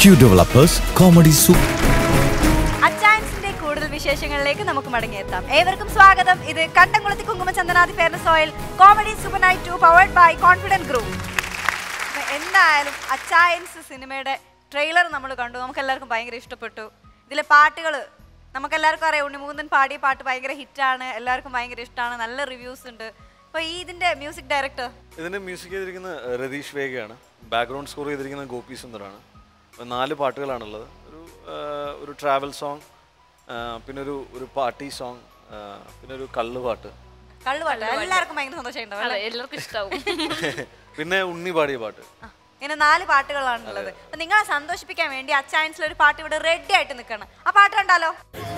Q developers comedy super അച്ചാൻസിന്റെ കൂടുതൽ വിശേഷങ്ങളിലേക്ക് നമുക്ക് മടങ്ങിയെത്താം ഏവർക്കും സ്വാഗതം ഇത് Kandamkulathy Kumkuma Chandanadi fairness oil comedy super night two powered by confident group എന്തായാലും അച്ചായൻസ് സിനിമയുടെ ട്രെയിലർ നമ്മൾ കണ്ടു നമുക്ക് എല്ലാവർക്കും ഭയങ്കര ഇഷ്ടപ്പെട്ടു ഇതിലെ പാട്ടുകൾ നമുക്ക് എല്ലാവർക്കും അറിയാം ഉണ്ണിമുകുന്ദൻ പാടിയ പാട്ട് ഭയങ്കര ഹിറ്റാണ് എല്ലാവർക്കും ഭയങ്കര ഇഷ്ടമാണ് നല്ല റിവ്യൂസ് ഉണ്ട് അപ്പോൾ ഈ ഇതിന്റെ മ്യൂസിക് ഡയറക്ടർ ഇതിന്റെ മ്യൂസിക് ചെയ്തിരിക്കുന്ന ഏഹ്, രതീഷ് വേഗയാണ് ബാക്ക്ഗ്രൗണ്ട് സ്കോർ ചെയ്തിരിക്കുന്നത് ഗോപി സുന്ദറാണ് അപ്പോൾ നാല് പാട്ടുകളാണുള്ളത് ഒരു ഏഹ്, ഒരു ട്രാവൽ സോങ് പിന്നെ ഒരു ഒരു പാർട്ടി സോങ് പിന്നെ ഒരു കള്ള് പാട്ട് കള്ളുപാട്ട് എല്ലാവർക്കും ഭയങ്കര സന്തോഷമുണ്ടാവും അതെ എല്ലാവർക്കും ഇഷ്ടാവും പിന്നെ ഉണ്ണി പാടിയ പാട്ട് ഇങ്ങനെ നാല് പാട്ടുകളാണുള്ളത് അപ്പൊ നിങ്ങളെ സന്തോഷിപ്പിക്കാൻ വേണ്ടി അച്ചായൻസിൽ ഒരു പാട്ട് ഇവിടെ റെഡി ആയിട്ട് നിൽക്കണം ആ പാട്ട് കണ്ടാലോ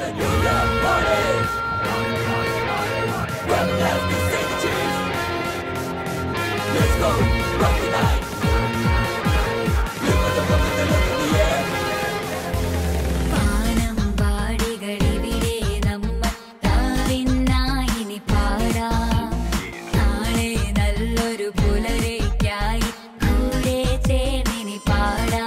പാനം പാടികളിവിടെ നമ്മൾ താവിന്നായിനി പാടാം നാളെ നല്ലൊരു പുലരയ്ക്കായി കൂടെ ചേർന്നിനി പാടാം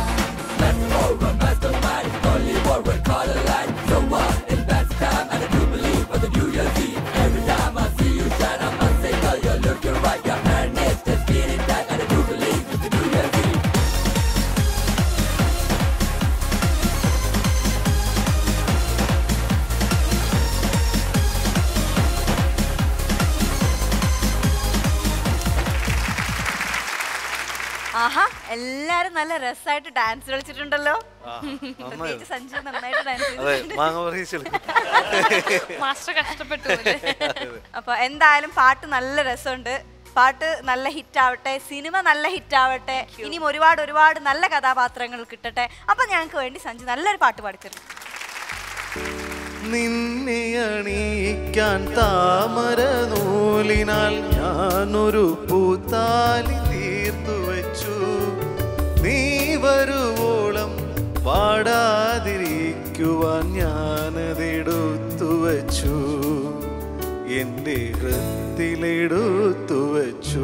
ആഹാ എല്ലാരും നല്ല രസമായിട്ട് ഡാൻസ് കളിച്ചിട്ടുണ്ടല്ലോ ആ, പ്രത്യേകിച്ച് സഞ്ജു നന്നായിട്ട് ഡാൻസ് അതെ ചെയ്തു മാങ്ങ പറയിച്ചെടുക്കും മാസ്റ്റർ കഷ്ടപ്പെട്ടു അല്ലേ? അപ്പൊ എന്തായാലും പാട്ട് നല്ല രസമുണ്ട് പാട്ട് നല്ല ഹിറ്റ് ആവട്ടെ സിനിമ നല്ല ഹിറ്റ് ആവട്ടെ ഇനിയും ഒരുപാട് ഒരുപാട് നല്ല കഥാപാത്രങ്ങൾ കിട്ടട്ടെ അപ്പൊ ഞങ്ങൾക്ക് വേണ്ടി സഞ്ജു നല്ലൊരു പാട്ട് പാടിത്തരും നിന്നെ അണിയിക്കാൻ താമര നൂലിനാൽ ഞാനൊരു പൂത്താലി തീർത്തു വെച്ചു നീ വരുവോളം പാടാതിരിക്കുവാൻ ഞാനതെടുത്തു വച്ചു എൻ്റെ ഹൃത്തിലെടുത്തു വച്ചു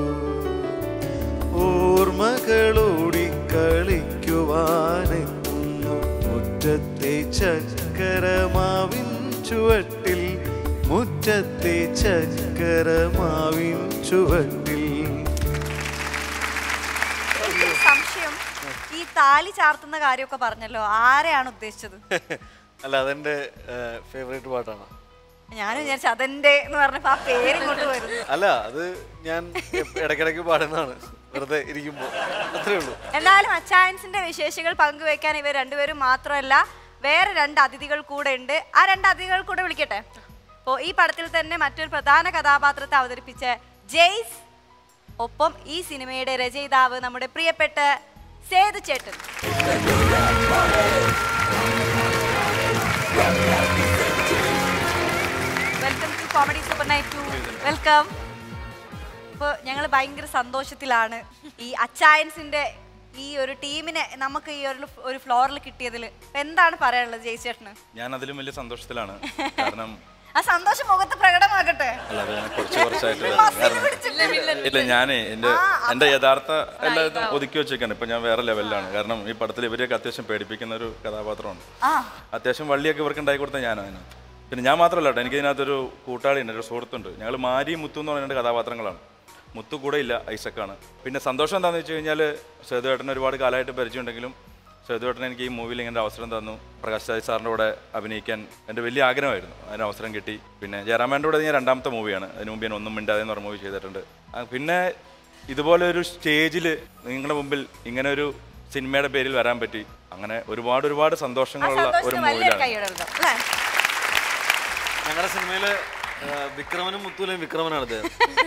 ഓർമ്മകളോടി കളിക്കുവാനെത്തുന്നു മുറ്റത്തെ ചക്കരമാവിൻ ചുവട്ടിൽ മുറ്റത്തെ ചക്കരമാവിൻ ചുവട്ടിൽ എനിക്കൊരു സംശയം ഈ താലി ചാർത്തുന്ന കാര്യമൊക്കെ പറഞ്ഞല്ലോ ആരെയാണ് ഉദ്ദേശിച്ചത് അല്ല അതെന്റെ ഫേവറേറ്റ് പാട്ടാണ് ഞാൻ വിചാരിച്ചു അതെന്റെ എന്ന് പറഞ്ഞപ്പോ ആ പേര് ഇങ്ങോട്ട് വരുന്നു അല്ല അത് ഞാൻ എപ്പ- ഇടയ്ക്കിടയ്ക്ക് പാടുന്നതാണ് വെറുതെ ഇരിക്കുമ്പോൾ അത്രേ ഉള്ളൂ എന്നാലും അച്ചായൻസിന്റെ വിശേഷങ്ങൾ പങ്കുവെക്കാൻ ഇവർ രണ്ടുപേരും മാത്രമല്ല വേറെ രണ്ട് അതിഥികൾ കൂടെ ഉണ്ട് ആ രണ്ട് അതിഥികൾ കൂടെ വിളിക്കട്ടെ അപ്പോൾ ഈ പടത്തിൽ തന്നെ മറ്റൊരു പ്രധാന കഥാപാത്രത്തെ അവതരിപ്പിച്ച ജെയ്സ് ഒപ്പം ഈ സിനിമയുടെ രചയിതാവ് നമ്മുടെ പ്രിയപ്പെട്ട സേതു ചേട്ടൻ welcome to comedy super night two welcome ഇപ്പോൾ ഞങ്ങൾ ഭയങ്കര സന്തോഷത്തിലാണ് ഈ അച്ചായൻസിന്റെ ഈ ഒരു ടീമിനെ നമുക്ക് ഈ ഒരു ഒരു ഫ്ലോറിൽ കിട്ടിയതിൽ എന്താണ് പറയാനുള്ളത് ജയിച്ചേട്ടന് ഞാൻ അതിലും വലിയ സന്തോഷത്തിലാണ് കാരണം ആ സന്തോഷം മുഖത്ത് പ്രകടമാകട്ടെ അല്ല അത് ഞാൻ കുറച്ച് കുറച്ചായിട്ട് മസിൽ കാരണം പിടിച്ചിട്ട് ഇല്ല ഞാനേ എൻ്റെ എൻ്റെ യഥാർത്ഥ എല്ലാതും ഒതുക്കി വെച്ചേക്കാണ് ഇപ്പൊ ഞാൻ വേറെ ലെവലിലാണ് കാരണം ഈ പടത്തിൽ ഇവരെയൊക്കെ അത്യാവശ്യം പേടിപ്പിക്കുന്ന ഒരു കഥാപാത്രമാണ് ആ അത്യാവശ്യം വള്ളിയൊക്കെ ഇവർക്ക് ഉണ്ടാക്കി കൊടുത്ത ഞാനാണ് അതിനകത്ത് പിന്നെ ഞാൻ മാത്രമല്ല കേട്ടോ എനിക്ക് ഇതിനകത്തൊരു കൂട്ടാളിയുണ്ട് ഒരു സുഹൃത്തുണ്ട് ഞങ്ങൾ മാരി മുത്തു എന്ന് പറയുന്ന രണ്ട് കഥാപാത്രങ്ങളാണ് മുത്തു കൂടെ ഇല്ല ഐസക്കാണ് പിന്നെ സന്തോഷം എന്താണെന്ന് വെച്ച് കഴിഞ്ഞാൽ സേതുവേട്ടന് ഒരുപാട് കാലമായിട്ട് പരിചയമുണ്ടെങ്കിലും സേതുവേട്ടൻ എനിക്ക് ഈ മൂവിയിൽ ഇങ്ങനെ ഒരു അവസരം തന്നു പ്രകാശ് രാജ് സാറിൻ്റെ കൂടെ അഭിനയിക്കാൻ എൻ്റെ വലിയ ആഗ്രഹമായിരുന്നു അതിന് അവസരം കിട്ടി പിന്നെ ജയറാമേൻ്റെ കൂടെ ഞാൻ രണ്ടാമത്തെ മൂവിയാണ് അതിന് മുമ്പ് ഞാൻ ഒന്നും മിണ്ടാതെ എന്ന് പറഞ്ഞ മൂവി ചെയ്തിട്ടുണ്ട് ആ, പിന്നെ ഇതുപോലെ ഒരു സ്റ്റേജിൽ നിങ്ങളുടെ മുമ്പിൽ ഇങ്ങനെ ഒരു സിനിമയുടെ പേരിൽ വരാൻ പറ്റി അങ്ങനെ ഒരുപാട് ഒരുപാട് ആ സന്തോഷങ്ങളുള്ള ഒരു സന്തോഷത്തിന് വലിയൊരു മൂവിലാണ് കൈയിടരുത് അല്ലേ ഞങ്ങളുടെ സിനിമയില് ആ, വിക്രമനും മുത്തൂലയും വിക്രമനാണ് അദ്ദേഹം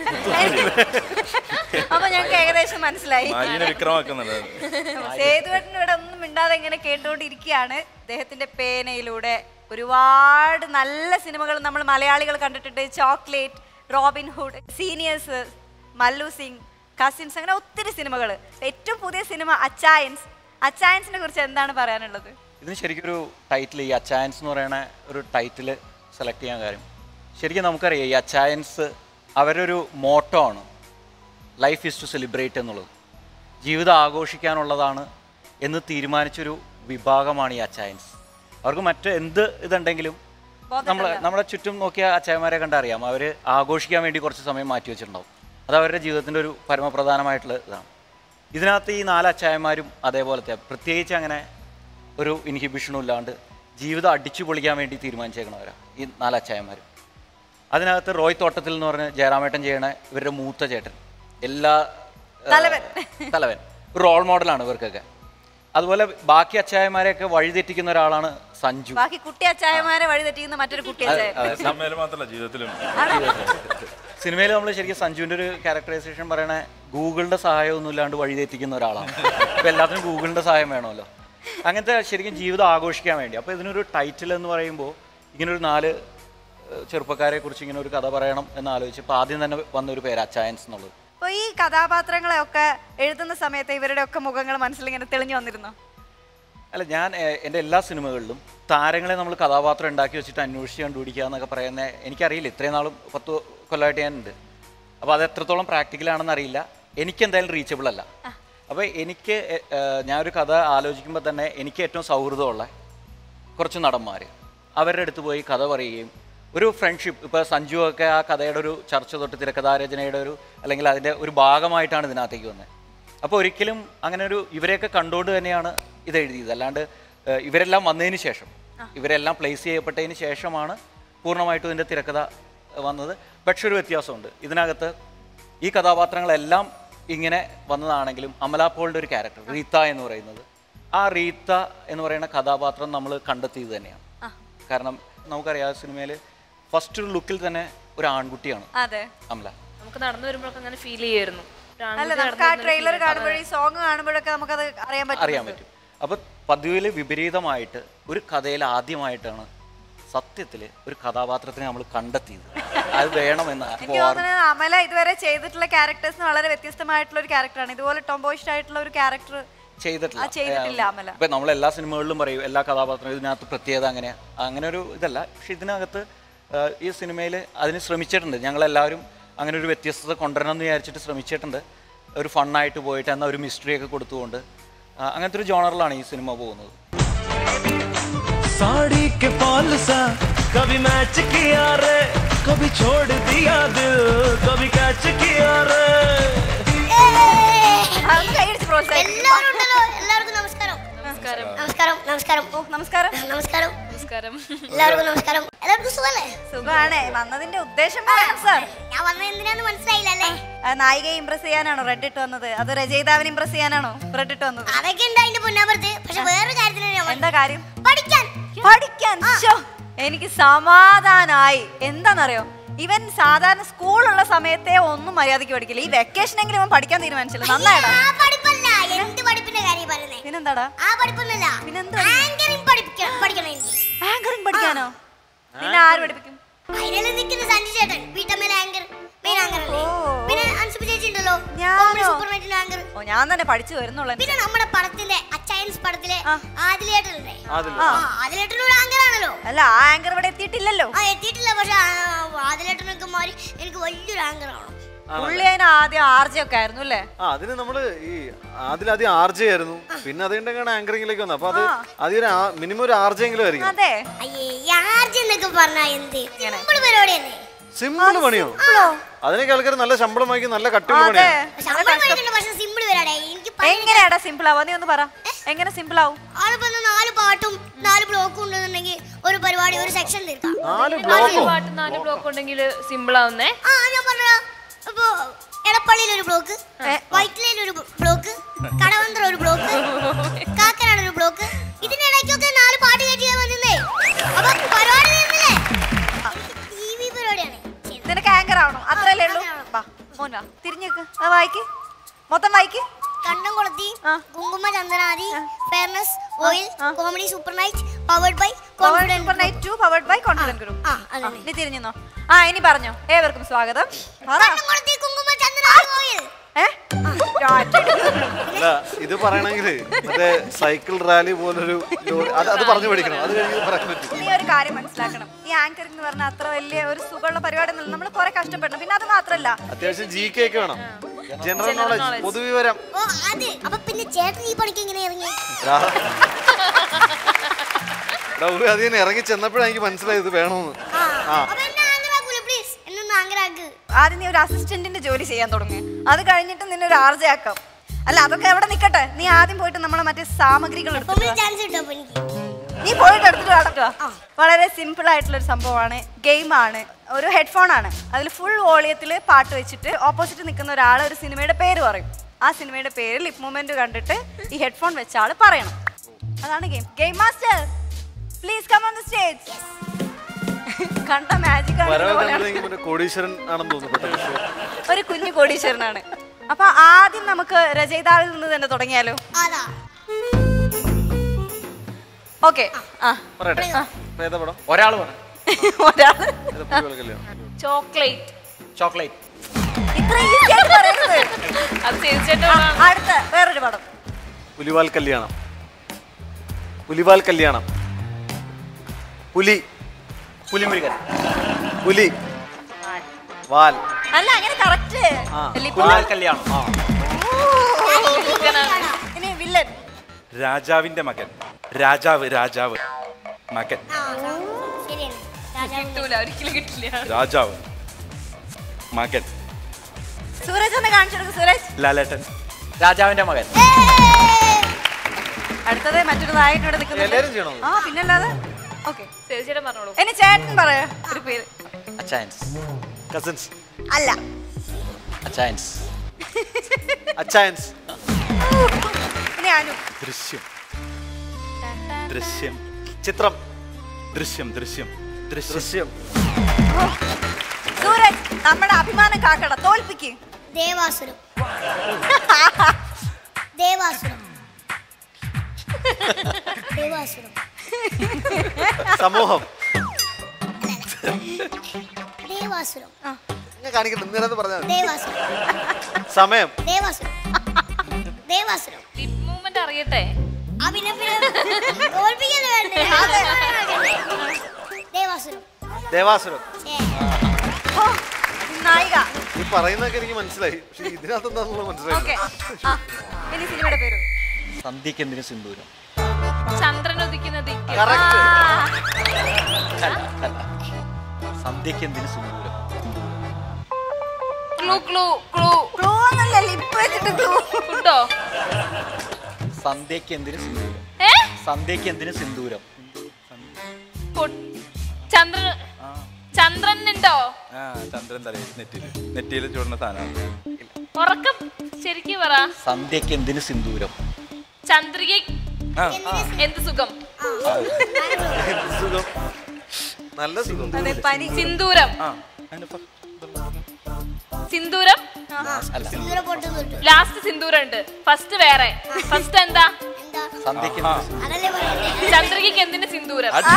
അപ്പൊ ഞങ്ങൾക്ക് ഏകദേശം മനസ്സിലായി മാരീനെ വിക്രമാക്കുന്നുണ്ട് സേതുവേട്ടൻ ഇവിടെ ഒന്നും മിണ്ടാതെ ഇങ്ങനെ കേട്ടുകൊണ്ടിരിക്കുകയാണ് അദ്ദേഹത്തിന്റെ പേനയിലൂടെ ഒരുപാട് നല്ല സിനിമകൾ നമ്മൾ മലയാളികൾ കണ്ടിട്ടുണ്ട് chocolate Robin Hood seniors Mallu Singh cousins അങ്ങനെ ഒത്തിരി സിനിമകൾ ഏറ്റവും പുതിയ സിനിമ അച്ചായൻസ് അച്ചായൻസിനെ കുറിച്ച് എന്താണ് പറയാനുള്ളത് ഇതിന് ശരിക്കും ഒരു ടൈറ്റിൽ ഈ അച്ചായൻസ് എന്ന് പറയുന്ന ഒരു ടൈറ്റിൽ സെലക്ട് ചെയ്യാൻ കാര്യം ശരിക്കും നമുക്കറിയാം ഈ അച്ചായൻസ് അവരൊരു മോട്ടോ ആണ് ലൈഫ് ഈസ് ടു സെലിബ്രേറ്റ് എന്നുള്ളത് ജീവിതം ആഘോഷിക്കാനുള്ളതാണ് എന്ന് തീരുമാനിച്ചൊരു വിഭാഗമാണ് ഈ അച്ചായൻസ് അവർക്ക് മറ്റ് എന്ത് ഇതുണ്ടെങ്കിലും നമ്മൾ നമ്മുടെ ചുറ്റും നോക്കിയ അച്ചായന്മാരെ കണ്ടറിയാം അവർ ആഘോഷിക്കാൻ വേണ്ടി കുറച്ച് സമയം മാറ്റി വെച്ചിട്ടുണ്ടാവും അത് അവരുടെ ജീവിതത്തിൻ്റെ ഒരു പരമപ്രധാനമായിട്ടുള്ള ഇതാണ് ഇതിനകത്ത് ഈ നാല് അച്ചായന്മാരും അതേപോലത്തെ പ്രത്യേകിച്ച് അങ്ങനെ ഒരു ഇൻഹിബിഷനും ഇല്ലാണ്ട് ജീവിതം അടിച്ചു പൊളിക്കാൻ വേണ്ടി തീരുമാനിച്ചേക്കണവരാ ഈ നാല് അച്ചായന്മാരും അതിനകത്ത് റോയ് തോട്ടത്തിൽ എന്ന് പറഞ്ഞ ജയറാമേട്ടൻ ചെയ്യണ ഇവരുടെ മൂത്ത ചേട്ടൻ എല്ലാ ഏഹ്, തലവൻ. തലവൻ ഒരു റോൾ മോഡലാണ് ഇവർക്കൊക്കെ അതുപോലെ ബാക്കി അച്ചായന്മാരെയൊക്കെ വഴിതെറ്റിക്കുന്ന ഒരാളാണ് സഞ്ജു ബാക്കി കുട്ടി അച്ചായമാരെ വഴി തെറ്റിക്കുന്ന മറ്റൊരു കുട്ടി അച്ചായ സിനിമയിൽ മാത്രമല്ല ജീവിതത്തിലും സിനിമയിൽ നമ്മൾ ശരിക്കും സഞ്ജുവിൻ്റെ ഒരു ക്യാരക്ടറൈസേഷൻ പറയണ ഗൂഗിളിൻ്റെ സഹായമൊന്നും ഇല്ലാണ്ട് വഴി തെറ്റിക്കുന്ന ഒരാളാണ് അപ്പോൾ എല്ലാത്തിനും ഗൂഗിളിൻ്റെ സഹായം വേണമല്ലോ അങ്ങനത്തെ ശരിക്കും ജീവിതം ആഘോഷിക്കാൻ വേണ്ടി അപ്പോൾ ഇതിനൊരു ടൈറ്റിൽ എന്ന് പറയുമ്പോൾ ഇങ്ങനൊരു നാല് ഏഹ്, ചെറുപ്പക്കാരെ കുറിച്ച് ഇങ്ങനെ ഒരു കഥ പറയണം എന്ന് ആലോചിച്ചപ്പോൾ ആദ്യം തന്നെ വന്നൊരു പേര് അച്ചായൻസ് എന്നുള്ളത് അപ്പൊ ഈ കഥാപാത്രങ്ങളെ ഒക്കെ എഴുതുന്ന സമയത്ത് ഇവരുടെ ഒക്കെ മുഖങ്ങൾ മനസ്സിൽ ഇങ്ങനെ തെളിഞ്ഞു വന്നിരുന്നോ അല്ല ഞാൻ ഏഹ്, എൻ്റെ എല്ലാ സിനിമകളിലും താരങ്ങളെ നമ്മൾ കഥാപാത്രം ഉണ്ടാക്കി വെച്ചിട്ട് അന്വേഷിച്ച് കണ്ടുപിടിക്കുക എന്നൊക്കെ പറയുന്നത് എനിക്കറിയില്ല ഇത്രയും നാളും പത്ത് കൊല്ലമായിട്ട് ഞാനുണ്ട് അപ്പോൾ അത് എത്രത്തോളം പ്രാക്ടിക്കൽ ആണെന്ന് അറിയില്ല എനിക്ക് എന്തായാലും റീച്ചബിൾ അല്ല അപ്പോൾ എനിക്ക് എ- ഏഹ്, ഞാനൊരു കഥ ആലോചിക്കുമ്പോൾ തന്നെ എനിക്ക് ഏറ്റവും സൗഹൃദമുള്ള കുറച്ച് നടന്മാർ അവരുടെ അടുത്ത് പോയി കഥ പറയുകയും ഒരു ഫ്രണ്ട്ഷിപ്പ് ഇപ്പോൾ സഞ്ജു ഒക്കെ ആ കഥയുടെ ഒരു ചർച്ച തൊട്ട് തിരക്കഥാരചനയുടെ ഒരു അല്ലെങ്കിൽ അതിൻ്റെ ഒരു ഭാഗമായിട്ടാണ് ഇതിനകത്തേക്ക് വന്നത് അപ്പോൾ ഒരിക്കലും അങ്ങനെ ഒരു ഇവരെയൊക്കെ കണ്ടുകൊണ്ട് തന്നെയാണ് ഇത് എഴുതിയത് അല്ലാണ്ട് ഏഹ്, ഇവരെല്ലാം വന്നതിന് ശേഷം ഇവരെല്ലാം പ്ലേസ് ചെയ്യപ്പെട്ടതിന് ശേഷമാണ് പൂർണ്ണമായിട്ടും ഇതിൻ്റെ തിരക്കഥ വന്നത് പക്ഷെ ഒരു വ്യത്യാസമുണ്ട് ഇതിനകത്ത് ഈ കഥാപാത്രങ്ങളെല്ലാം ഇങ്ങനെ വന്നതാണെങ്കിലും അമല പോളിൻ്റെ ഒരു ക്യാരക്ടർ റീത്ത എന്ന് പറയുന്നത് ആ റീത്ത എന്ന് പറയുന്ന കഥാപാത്രം നമ്മൾ കണ്ടെത്തിയത് തന്നെയാണ് കാരണം നമുക്കറിയാം ആ സിനിമയിൽ ഫസ്റ്റ് ഒരു ലുക്കിൽ തന്നെ ഒരു ആൺകുട്ടിയാണ് അതെ അമല നമുക്ക് നടന്നു വരുമ്പോഴൊക്കെ അങ്ങനെ ഫീൽ ചെയ്യായിരുന്നു ഒരു അല്ല ആൺകുട്ടി നമുക്ക് ആ നടന്നു വരുന്ന ട്രെയിലർ feel. കാണുമ്പോഴേ ഈ സോങ് കാണുമ്പോഴൊക്കെ നമുക്കത് അറിയാൻ അറിയാൻ പറ്റും പറ്റും അപ്പോൾ പതിവിൽ വിപരീതമായിട്ട് ഒരു കഥയിൽ ആദ്യമായിട്ടാണ് സത്യത്തിൽ ഒരു കഥാപാത്രത്തിനെ നമ്മൾ കണ്ടെത്തിയത് അത് വേണമെന്ന് എനിക്ക് അപ്പോൾ ആർ- തോന്നുന്നത് അമല ഇതുവരെ ചെയ്തിട്ടുള്ള ക്യാരക്ടേഴ്സിന് വളരെ വ്യത്യസ്തമായിട്ടുള്ള ഒരു ക്യാരക്ടറാണ് ഇതുപോലെ ടോംബോയിസ്റ്റ് ആയിട്ടുള്ള ഒരു ക്യാരക്ടർ ചെയ്തിട്ടില്ല ആ, ചെയ്തിട്ടില്ല അമല. ഇപ്പൊ നമ്മൾ എല്ലാ സിനിമകളിലും പറയും എല്ലാ കഥാപാത്രങ്ങളും ഇതിനകത്ത് പ്രത്യേകത അങ്ങനെ അങ്ങനെ ഒരു ഇതല്ല പക്ഷെ ഇതിനകത്ത് ആ, ഈ സിനിമയിൽ അതിന് ശ്രമിച്ചിട്ടുണ്ട് ഞങ്ങളെല്ലാവരും അങ്ങനെ ഒരു വ്യത്യസ്തത കൊണ്ടുവരണം എന്ന് വിചാരിച്ചിട്ട് ശ്രമിച്ചിട്ടുണ്ട് ഒരു ഫണ്ണായിട്ട് പോയിട്ട് എന്നാൽ ഒരു മിസ്റ്ററി ഒക്കെ കൊടുത്തുകൊണ്ട് ആ, അങ്ങനത്തെ ഒരു ജോണറിലാണ് ഈ സിനിമ പോകുന്നത് साड़ी के फॉल सा कभी मैच किया रे कभी छोड़ दिया दिल कभी कैच किया रे കൈയടിച്ച് പ്രോത്സാഹിപ്പിക്കും എല്ലാവരും ഉണ്ടല്ലോ എല്ലാവർക്കും നമസ്കാരം നമസ്കാരം നമസ്കാരം നമസ്കാരം ഓ നമസ്കാരം നമസ്കാരം നമസ്കാരം എല്ലാവർക്കും നമസ്കാരം എല്ലാവർക്കും സുഖല്ലേ സുഖാണ് വന്നതിന്റെ ഉദ്ദേശം പറയാം സാർ ഞാൻ വന്നത് എന്തിനാന്ന് മനസ്സിലായില്ലല്ലേ നായികയെ ഇംപ്രസ് ചെയ്യാനാണോ റെഡ് ഇട്ട് വന്നത് അത് രചയിതാവിനെ ഇംപ്രസ് ചെയ്യാനാണോ റെഡ് ഇട്ട് വന്നത് അതൊക്കെ ഉണ്ട് അതിന്റെ പൊന്നാപുരത്ത് പക്ഷെ വേറൊരു കാര്യത്തിന് ഞാൻ വന്നത്. എന്താ കാര്യം പഠിക്കാൻ പഠിക്കാൻ ശ്ശോ, എനിക്ക് സമാധാനായി എന്താണെന്നറിയോ ഇവൻ സാധാരണ സ്കൂളുള്ള സമയത്തെ ഒന്നും മര്യാദയ്ക്ക് പഠിക്കില്ല ഈ വെക്കേഷനെങ്കിലും ഇവൻ പഠിക്കാൻ തീരുമാനിച്ചില്ല നന്നായിടാ ആ പഠിപ്പല്ല എന്ത് പഠിപ്പിന്റെ കാര്യം പറയുന്നേ പിന്നെന്താടാ ആ പഠിപ്പൊന്നുമല്ല പിന്നെന്താ? ആങ്കറിങ് പഠിപ്പിക്കണം പഠിക്കണം എനിക്ക് ആങ്കറിങ് പഠിക്കാനോ നിന്നെ ആര് പഠിപ്പിക്കും അതിനെല്ലാം നിൽക്കുന്ന സഞ്ജു ചേട്ടൻ വീട്ടമ്മയിലെ ആങ്കർ മെയിൻ ആങ്കർ അല്ലേ ഓ. പിന്നെ അൻസുബി ചേച്ചി ഉണ്ടല്ലോ ഞാനോ? സൂപ്പർ നൈറ്റിന്റെ ആങ്കർ ഓ ഞാൻ തന്നെ പഠിച്ചു വരുന്നുള്ളൂ പിന്നെ നമ്മുടെ പടത്തിന്റെ അച്ചയൻസ് പടത്തിലെ ആ. ആദിലേട്ടനല്ലേ ആദില. ആ ആദിലേട്ടൻ ഒരു ആങ്കർ ആണല്ലോ അല്ല ആ ആങ്കർ ഇവിടെ എത്തിയിട്ടില്ലല്ലോ ആ എത്തിയിട്ടില്ല പക്ഷെ ആദിലേട്ടനൊക്കെ മാറി എനിക്ക് വലിയൊരു ആങ്കർ ആവണം പുള്ളി അതിന് ആദ്യം ആർജയൊക്കെ ആയിരുന്നു അല്ലേ ആ അതിന് നമ്മള് ഈ അതിലാദ്യം ആർ ജെ ആയിരുന്നു പിന്നെ അത് കഴിഞ്ഞാണ് ആങ്കറിംഗിലേക്ക് വന്നത് അപ്പൊ അത് ആദ്യം ഒരു മിനിമം ഒരു ആർ ജെ എങ്കിലും ആയിരിക്കും അതെ അയ്യേ യാർജ് എന്നൊക്കെ പറഞ്ഞാ എന്ത് സിമ്പിൾ പരിപാടി തന്നെ സിമ്പിൾ പണിയോ അതിനൊക്കെ ആൾക്കാർ നല്ല ശമ്പളം വാങ്ങി നല്ല കട്ടിയുള്ള അതെ പണിയാണ് ശമ്പളം മേടിക്കണ്ട പക്ഷെ സിമ്പിൾ പരിപാടി എനിക്ക് പ- എങ്ങനെയാടാ സിമ്പിൾ ആവുക നീ ഒന്ന് പറ എങ്ങനെ സിമ്പിൾ ആവും ആളിപ്പോ എന്നാ നാല് പാട്ടും നാല് ബ്ലോക്കും ഉണ്ടെന്നുണ്ടെങ്കിൽ ഒരു പരിപാടി ഒരു സെക്ഷൻ തീർക്കാം നാല് നാല് ബ്ലോക്കോ പാട്ട് നാല് ബ്ലോക്ക് ഉണ്ടെങ്കിൽ സിമ്പിൾ ആവുന്നേ ആ ഞാൻ പറഞ്ഞ ഇപ്പൊ എടപ്പള്ളിയിൽ ഒരു ബ്ലോക്ക് വൈറ്റിലയിൽ ഒരു ബ്ലോക്ക് കടവന്തറ ഒരു ബ്ലോക്ക് കാക്കനാട് ഒരു ബ്ലോക്ക് ഇതിനിടയ്ക്കൊക്കെ നാല് പാട്ട് കയറ്റിയാൽ മതിന്നേ അപ്പൊ പരിപാടി തീർന്നില്ലേ ടി വി പരിപാടിയാണ് ചെയ്യുന്നത്. നിനക്ക് ആങ്കർ ആവണോ അത്രയല്ലേ ഉള്ളൂ ആങ്കർ ആവണം. വാ മോൻ വാ തിരിഞ്ഞേക്ക് അത് വായിക്ക് മൊത്തം വായിക്ക് കണ്ടം കൊളത്തി ആ. കുങ്കുമ ചന്ദനാദി ഫെയർനെസ് ഓയിൽ ആ. Comedy super night powered by super night two powered by confidence group ആ, അതന്നെ. നീ തിരിഞ്ഞോ ആ ഇനി പറഞ്ഞോ ഏവർക്കും സ്വാഗതം പറ കണ്ടം കൊളത്തി കുങ്കുമ ചന്ദനാദി ഓയിൽ ഏ? ഒറ്റ അടി. അല്ല ഇത് പറയണെങ്കിൽ മറ്റേ സൈക്കിൾ റാലി പോലൊരു ലോറി അത് അത് പറഞ്ഞു പഠിക്കണം അത് കഴിഞ്ഞ് ഇത് പറയാൻ പറ്റും നീ ഒരു കാര്യം മനസ്സിലാക്കണം ഈ ആങ്കറിംഗ് എന്ന് പറഞ്ഞാൽ അത്ര വലിയ ഒരു സുഖമുള്ള പരിപാടി ഒന്നുമില്ല നമ്മൾ കുറെ കഷ്ടപ്പെടണം പിന്നെ അത് മാത്രമല്ല അത്യാവശ്യം ജി കെ ഒക്കെ വേണം ജനറൽ നോളജ് പൊതുവിവരം ഓ അത് അപ്പൊ പിന്നെ ചേട്ടൻ ഈ പണിക്ക് എങ്ങനെ ഇറങ്ങി എടാ, ഒരു അതിന് ഇറങ്ങി ചെന്നപ്പോഴാണ് എനിക്ക് മനസ്സിലായത് ഇത് വേണമെന്ന് ആ അപ്പൊ എന്നെ ആങ്കറാക്കൂല പ്ലീസ് എന്നൊന്ന് ആങ്കറാക്ക് ആദ്യം നീ ഒരു അസിസ്റ്റന്റിന്റെ ജോലി ചെയ്യാൻ തുടങ്ങി അത് കഴിഞ്ഞിട്ട് നിന്നെ ഒരു ആർജ ആക്കാം അല്ല അതൊക്കെ എവിടെ നിക്കട്ടെ നീ ആദ്യം പോയിട്ട് നമ്മളെ മറ്റേ സാമഗ്രികൾ അപ്പൊ എടുത്തിട്ട് വാ. ചാൻസ് കിട്ടും അപ്പൊ എനിക്ക് നീ പോയിട്ട് എടുത്തിട്ട് നടക്കുക വളരെ സിമ്പിൾ ആയിട്ടുള്ള ഒരു സംഭവമാണ് ഗെയിമാണ് ഒരു ഹെഡ്ഫോൺ ആണ് അതിൽ ഫുൾ വോളിയത്തിൽ പാട്ട് വെച്ചിട്ട് ഓപ്പോസിറ്റ് നിൽക്കുന്ന ഒരാൾ ഒരു സിനിമയുടെ പേര് പറയും ആ സിനിമയുടെ പേര് ലിപ് മൂവ്മെന്റ് കണ്ടിട്ട് ഈ ഹെഡ്ഫോൺ വെച്ച ആൾ പറയണം അതാണ് game game master please come on the stage കണ്ട മാജിക് വരവ് ആണ് കണ്ടതെങ്കിൽ മറ്റേ കോടീശ്വരൻ ആണെന്ന് തോന്നുന്നു പെട്ടെന്ന് show. ഒരു കുഞ്ഞു കോടീശ്വരനാണ് അപ്പൊ ആദ്യം നമുക്ക് രചയിതാവിൽ നിന്ന് തന്നെ തുടങ്ങിയാലോ അതാ ഓക്കെ ആ പറയട്ടെ ഇപ്പൊ ഏതാ പടം ഒരാൾ പറ ഒരാള് ഏതാ പുലിവാൽ കല്യാണം ചോക്ലേറ്റ് ചോക്ലേറ്റ് ഇത്ര ഈസി ആയിട്ട് പറയരുത് അത് തീർച്ചയായിട്ടും ആ, അടുത്ത വേറൊരു പടം പുലിവാൽ കല്യാണം പുലിവാൽ കല്യാണം പുലി പുലിമുരുകൻ പുലി വാൽ അല്ല അങ്ങനെ കറക്റ്റ് ആ. പുലിവാൽ കല്യാണം ആ ഇനി വില്ലൻ രാജാവിന്റെ മകൻ രാജാവ് രാജാവ് മകൻ ആ ശരിയാണ് രാജാവ് കിട്ടൂല ഒരിക്കലും കിട്ടില്ല രാജാവ് മകൻ സൂരജ് ഒന്ന് കാണിച്ചു കൊടുക്കും സൂരജ് ലാലേട്ടൻ രാജാവിന്റെ മകൻ അടുത്തത് മറ്റൊരു നായകൻ ഇവിടെ നിൽക്കുന്നുണ്ട് എല്ലാവരും ചെയ്യണോ ആ പിന്നല്ലാതെ ഓക്കെ തീർച്ചയായിട്ടും പറഞ്ഞോളൂ ഇനി ചേട്ടൻ പറയാ ഒരു പേര് അച്ചായൻസ് കസിൻസ് അല്ല അച്ചായൻസ് അച്ചായൻസ് ഇനി അനു ദൃശ്യം ദൃശ്യം ചിത്രം ദൃശ്യം ദൃശ്യം ദൃശ്യം ദൃശ്യം സൂരജ് നമ്മുടെ അഭിമാനം കാക്കട തോൽപ്പിക്ക് ദേവാസുരം ദേവാസുരം ദേവാസുരം സമൂഹം ദേവാസുരം ഞാൻ കാണിക്കട്ടെ ഇന്നലെ പറഞ്ഞാൽ മതി. ദേവാസുരം സമയം ദേവാസുരം ദേവാസുരം ലിപ് മൂവ്മെന്റ് അറിയട്ടെ ആ പിന്നെ പിന്നെ തോൽപ്പിക്കല്ലേ വേണ്ടേ ദേവാസുരം ദേവാസുരം ഏ, ഓ, നായിക ഈ പറയുന്നതൊക്കെ എനിക്ക് മനസ്സിലായി പക്ഷെ ഇതിനകത്ത് എന്താണെന്നുള്ളത് ഓക്കെ മനസ്സിലായി ആ ഇനി സിനിമയുടെ പേര് സന്ധ്യക്ക് എന്തിനു സിന്ദൂരം ചന്ദ്രൻ ഉദിക്കുന്ന ദിക്ക് കറക്റ്റ് സന്ധ്യക്ക് എന്തിനു സിന്ദൂരം ക്ലൂ ക്ലൂ ക്ലൂ ക്ലൂ ഒന്നല്ല ലിപ്പ് വെച്ചിട്ട് ക്ലൂ ഫുഡോ സന്ധ്യക്ക് എന്തിനു സിന്ദൂരം ഏ സന്ധ്യക്ക് എന്തിനു സിന്ദൂരം ഫുഡ് ചന്ദ്രൻ ചന്ദ്രൻ ഉണ്ടോ ആ ചന്ദ്രൻ തലയിൽ നെറ്റിയിൽ നെറ്റിയിൽ ചൂടുന്ന സാധനമാണ് ഉറക്കം ശരിക്കും പറ സന്ധ്യക്ക് എന്തിനു സിന്ദൂരം ചന്ദ്രിക ആ എന്ത് സുഖം സുഖം നല്ല സുഖം അതെ പനി സിന്ദൂരം ആ അതിന്റെ പ- സിന്ദൂരം അല്ല സിന്ദൂരം പൊട്ട് തൊട്ടു ലാസ്റ്റ് സിന്ദൂരം ഉണ്ട് ഫസ്റ്റ് വേറെ ഫസ്റ്റ് എന്താ എന്താ സന്ധ്യക്ക് എന്തിനു സിന്ദൂരം അതല്ലേ പറയുന്നത് ചന്ദ്രികയ്ക്ക് എന്തിന്റെ സിന്ദൂരം അത്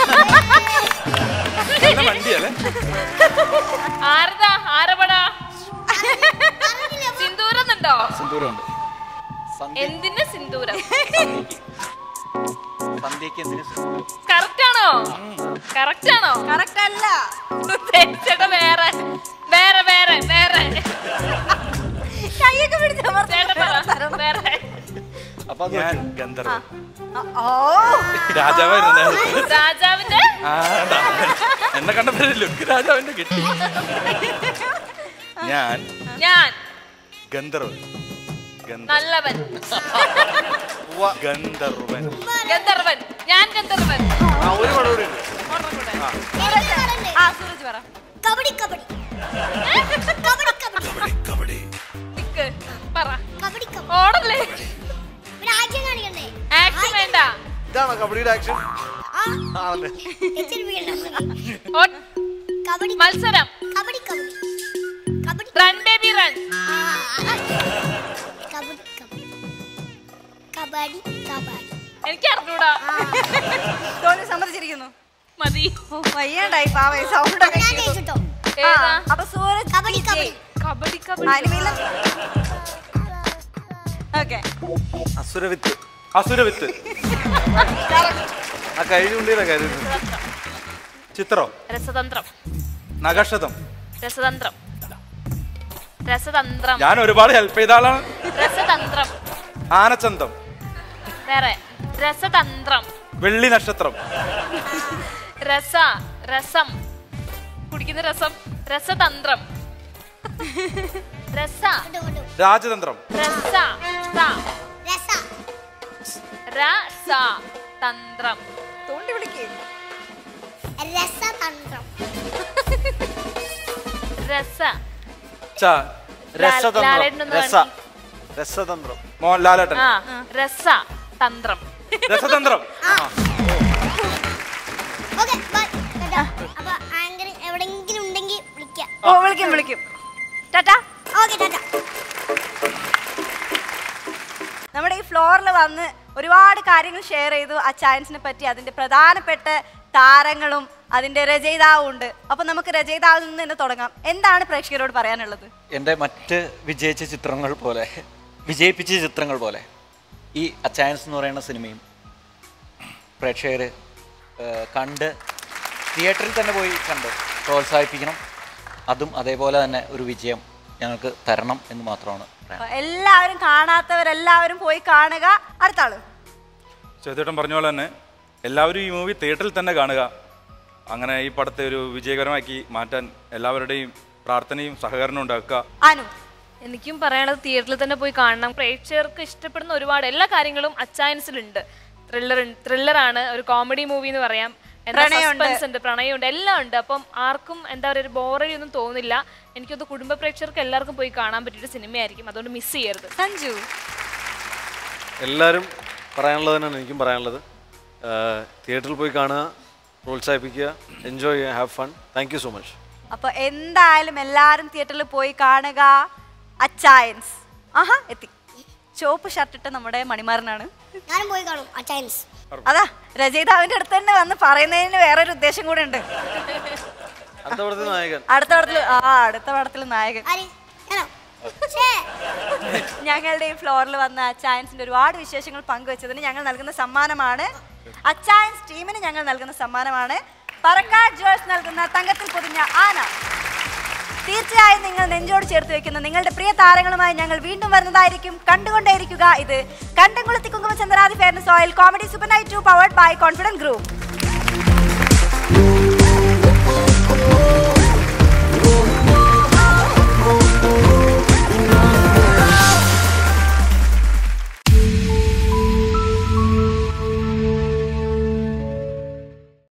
നല്ല വണ്ടിയല്ലേ ആരതാ ആരപടാ സിന്ദൂരം ഉണ്ടോ സിന്ദൂരമുണ്ട് സന്ധ്യ എന്തിന്റെ സിന്ദൂരം സന്ധ്യക്ക് എന്തിനു സിന്ദൂരം കറക്റ്റ് ആണോ കറക്റ്റ് ആണോ കറക്റ്റ് അല്ല ചേട്ടാ വേറെ വേറെ വേറെ വേറെ കൈയൊക്കെ പിടിച്ചോ ചേട്ടാ പറ വേറെ അപ്പൊ അത് ഞാൻ വെച്ചു. ഗന്ധർവൻ ഓ രാജാവായിരുന്നു നേരത്തെ. രാജാവിന്റെ ആ, ദാ. എന്നെ കണ്ടപ്പോ ലുക്ക് രാജാവിന്റെ കിട്ടി ഞാൻ ഞാൻ ഗന്ധർവൻ ഗന്ധ- നല്ലവൻ ഗന്ധർവൻ ഗന്ധർവൻ ഞാൻ ഗന്ധർവൻ ആ ഒരു പടം കൂടി ഉണ്ട് ഒരെണ്ണം കൂടെ. എനിക്ക് പറയണ്ടേ? ആ സൂരജ് പറ കബഡി കബഡി കബഡി കബഡി നിക്ക് പറ കബഡി കബഡി ഓടല്ലേ പിന്നെ ആക്ഷൻ കാണിക്കണ്ടേ ആക്ഷൻ വേണ്ട ഇതാണോ കബഡിയുടെ ആക്ഷൻ ആ ആണല്ലേ തെറ്റിരിപ്പിക്കണ്ട ഓ- കബഡി മത്സരം kabaddi kabaddi kabaddi run baby run ആ, കബഡി കബഡി കബഡി കബഡി എനിക്ക് അറിഞ്ഞൂടാ തോന്നി സമ്മതിച്ചിരിക്കുന്നു മതി ഓ വയ്യാണ്ടായി പാവേ സൗണ്ട് ഒക്കെ ഞാൻ ജയിച്ചിട്ടോ ഏതാ അപ്പൊ സൂരജ് കബഡി കബഡി കബഡി കബഡി അനിമയിലും ഓക്കെ അസുരവിത്ത് അസുരവിത്ത് ആ കഴിഞ്ഞുകൊണ്ടിരുന്ന കാര്യം ചിത്രം രസതന്ത്രം നഗക്ഷതം രസതന്ത്രം രസതന്ത്രം ഞാൻ ഒരുപാട് ഹെൽപ്പ് ചെയ്ത ആളാണ് രസതന്ത്രം ആനച്ചന്തം വേറെ രസതന്ത്രം വെള്ളി നക്ഷത്രം രസ രസം കുടിക്കുന്ന രസം രസതന്ത്രം രസ രാജതന്ത്രം രസ സ രസ രസ തന്ത്രം തോണ്ടി വിളിക്കേ രസതന്ത്രം രസ ച രസതന്ത്രം ലാലേട്ടനൊന്ന് രസ കാണിക്ക്. രസതന്ത്രം മോഹൻ ലാലേട്ടൻ ആ രസ തന്ത്രം രസതന്ത്രം ഓക്കെ ബൈ ടാറ്റാ അപ്പൊ ആങ്കർ എവിടെങ്കിലും ഉണ്ടെങ്കിൽ വിളിക്കാം ഓ വിളിക്കും വിളിക്കും ടാറ്റാ ഓക്കെ ടാറ്റാ നമ്മുടെ ഈ ഫ്ലോറിൽ വന്ന് ഒരുപാട് കാര്യങ്ങൾ ഷെയർ ചെയ്തു ആ ചാൻസിനെ പറ്റി അതിന്റെ പ്രധാനപ്പെട്ട താരങ്ങളും അതിന്റെ രചയിതാവും ഉണ്ട് അപ്പൊ നമുക്ക് രചയിതാവിൽ നിന്ന് തന്നെ തുടങ്ങാം എന്താണ് പ്രേക്ഷകരോട് പറയാനുള്ളത് എൻ്റെ മറ്റ് വിജയിച്ച ചിത്രങ്ങൾ പോലെ വിജയിപ്പിച്ച ചിത്രങ്ങൾ പോലെ ഈ അച്ചായൻസ് എന്ന് പറയുന്ന സിനിമയും പ്രേക്ഷകർ കണ്ട് തിയേറ്ററിൽ തന്നെ പോയി കണ്ട് പ്രോത്സാഹിപ്പിക്കണം അതും അതേപോലെ തന്നെ ഒരു വിജയം ഞങ്ങൾക്ക് തരണം എന്ന് മാത്രമാണ് പറയാൻ അപ്പൊ എല്ലാവരും കാണാത്തവരെല്ലാവരും പോയി കാണുക അടുത്ത ആള് ചേതേട്ടൻ പറഞ്ഞ പോലെ തന്നെ എല്ലാവരും ഈ മൂവി തിയേറ്ററിൽ തന്നെ കാണുക അങ്ങനെ ഈ പടത്തെ ഒരു വിജയകരമാക്കി മാറ്റാൻ എല്ലാവരുടെയും പ്രാർത്ഥനയും സഹകരണവും ഉണ്ടാക്കുക അനു എനിക്കും പറയാനുള്ളത് തിയേറ്ററിൽ തന്നെ പോയി കാണണം പ്രേക്ഷകർക്ക് ഇഷ്ടപ്പെടുന്ന ഒരുപാട് എല്ലാ കാര്യങ്ങളും അച്ചായൻസിലുണ്ട് ത്രില്ലർ ത്രില്ലറാണ് ഒരു കോമഡി മൂവി എന്ന് പറയാം എന്താ പ്രണയമുണ്ട്. സസ്പെൻസ് ഉണ്ട് പ്രണയമുണ്ട് എല്ലാം ഉണ്ട് അപ്പം ആർക്കും എന്താ പറയുക ഒരു ബോറടി ഒന്നും തോന്നില്ല എനിക്കൊന്ന് കുടുംബ പ്രേക്ഷകർക്ക് എല്ലാവർക്കും പോയി കാണാൻ പറ്റിയൊരു സിനിമയായിരിക്കും അതുകൊണ്ട് മിസ് ചെയ്യരുത് സഞ്ജു എല്ലാവരും പറയാനുള്ളത് തന്നെയാണ് എനിക്കും പറയാനുള്ളത് തിയേറ്ററിൽ പോയി കാണുക പ്രോത്സാഹിപ്പിക്കുക എൻജോയ് ചെയ്യുക have fun thank you so much അപ്പൊ എന്തായാലും എല്ലാരും തിയേറ്ററിൽ പോയി കാണുക അച്ചായൻസ് ആഹാ എത്തി ചുവപ്പ് ഷർട്ട് ഇട്ട നമ്മുടെ മണിമാരനാണ് ഞാനും പോയി കാണും അച്ചായൻസ് അതാ രചയിതാവിന്റെ അടുത്ത് തന്നെ വന്ന് പറയുന്നതിന് വേറൊരു ഉദ്ദേശം കൂടെ ഉണ്ട് അടുത്ത പടത്തിൽ നായകൻ അടുത്ത പടത്തിൽ ആ അടുത്ത പടത്തിൽ നായകൻ ആര് ഞാനോ ഛേ ഞങ്ങളുടെ ഈ ഫ്ലോറിൽ വന്ന അച്ചായൻസിന്റെ ഒരുപാട് വിശേഷങ്ങൾ പങ്കുവച്ചതിന് ഞങ്ങൾ നൽകുന്ന സമ്മാനമാണ് അച്ചായൻസ് ടീമിന് ഞങ്ങൾ നൽകുന്ന സമ്മാനമാണ് പറക്കാട് ജുവൽസ് നൽകുന്ന തങ്കത്തിൽ പൊതിഞ്ഞ ആന തീർച്ചയായും നിങ്ങൾ നെഞ്ചോട് ചേർത്ത് വെക്കുന്ന നിങ്ങളുടെ പ്രിയ താരങ്ങളുമായി ഞങ്ങൾ വീണ്ടും വരുന്നതായിരിക്കും കണ്ടുകൊണ്ടേയിരിക്കുക ഇത് Kandamkulathy Kumkuma Chandanadi fairness oil comedy super night two powered by confident group